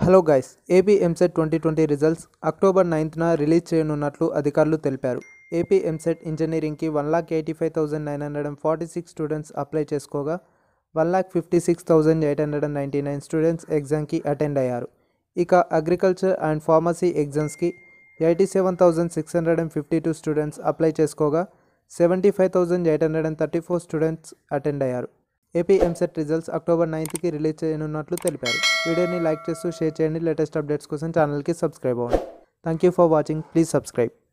hello guys AP EAMCET twenty twenty results October నైన్త్న release చేయనున్నట్లు అధికారులు తెలిపారు ఏపీ ఎంసెట్ ఇంజనీరింగ్కి one lakh eighty five thousand nine hundred and forty six students apply చేసుకోగా one lakh fifty six thousand eight hundred and ninety nine students ఎగ్జామ్కి attend అయ్యారు ఇక agriculture and pharmacy ఎగ్జామ్స్కి eighty seven thousand six hundred and fifty two students apply చేసుకోగా seventy five thousand eight hundred and thirty four students attend అయ్యారు AP EAMCET results October నైన్త్కి release చేయనున్నట్లు తెలిపారు వీడియోని లైక్ చేస్తూ షేర్ చేయండి లేటెస్ట్ అప్డేట్స్ కోసం ఛానల్కి సబ్స్క్రైబ్ అవ్వండి thank you for watching please subscribe